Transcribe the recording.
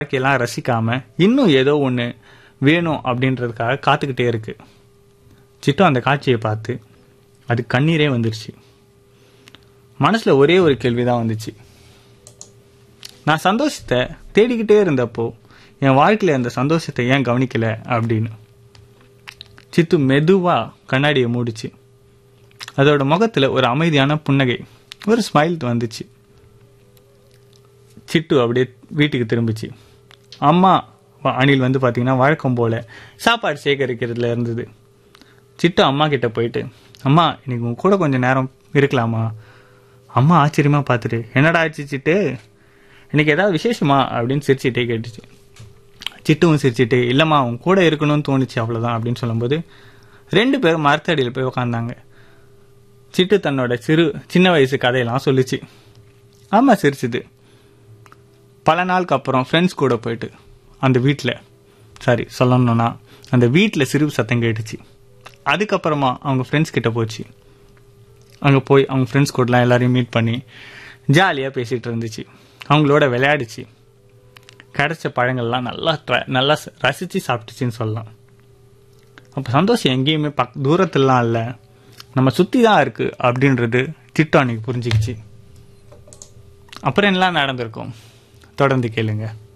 வாழ்க்கையெல்லாம் ரசிக்காம இன்னும் ஏதோ ஒன்று வேணும் அப்படின்றதுக்காக காத்துக்கிட்டே இருக்கு சிட்டு அந்த காட்சியை பார்த்து அது கண்ணீரே வந்துருச்சு மனசுல ஒரே ஒரு கேள்விதான் வந்துச்சு நான் சந்தோஷத்தை தேடிக்கிட்டே இருந்தப்போ என் வாழ்க்கையில அந்த சந்தோஷத்தை ஏன் கவனிக்கல அப்படின்னு சித்து மெதுவா கண்ணாடியை மூடிச்சு அதோட முகத்துல ஒரு அமைதியான புன்னகை ஒரு ஸ்மைல் வந்துச்சு சிட்டு அப்படியே வீட்டுக்கு திரும்பிச்சு அம்மா வ- அணில் வந்து பார்த்தீங்கன்னா வழக்கம் போல சாப்பாடு சேகரிக்கிறதுல இருந்தது சிட்டு அம்மா கிட்ட போயிட்டு அம்மா இன்னைக்கு உன் கூட கொஞ்சம் நேரம் இருக்கலாமா அம்மா ஆச்சரியமா பார்த்துட்டு என்னடா ஆச்சு சிட்டு இன்னைக்கு ஏதாவது விசேஷமா அப்படின்னு சிரிச்சிட்டே கேட்டுச்சு சிட்டுவும் சிரிச்சிட்டு இல்லைம்மா உன் கூட இருக்கணும்னு தோணுச்சு அவ்வளோதான் அப்படின்னு சொல்லும்போது ரெண்டு பேரும் மரத்தடியில் போய் உக்காந்தாங்க சிட்டு தன்னோட சிறு சின்ன வயசு கதையெல்லாம் சொல்லுச்சு ஆமா சிரிச்சுது பல நாளுக்கு அப்புறம் ஃப்ரெண்ட்ஸ் கூட போயிட்டு அந்த வீட்டில் சாரி சொல்லணும்னா அந்த வீட்டில் சிரிப்பு சத்தம் கேட்டுச்சு அதுக்கப்புறமா அவங்க ஃப்ரெண்ட்ஸ் கிட்ட போச்சு அங்கே போய் அவங்க ஃப்ரெண்ட்ஸ் கூடலாம் எல்லாரையும் மீட் பண்ணி ஜாலியாக பேசிகிட்டு இருந்துச்சு அவங்களோட விளையாடுச்சு கிடைச்ச பழங்கள்லாம் நல்லா try- நல்லா ரசித்து சாப்பிட்டுச்சின்னு சொல்லலாம் அப்போ சந்தோஷம் எங்கேயுமே பக் தூரத்துலலாம் இல்லை நம்ம சுற்றி தான் இருக்குது அப்படின்றது திட்டம் அன்னைக்கு புரிஞ்சுக்கிச்சு அப்புறம் என்னலாம் நடந்திருக்கும் தொடர்ந்து கேளுங்க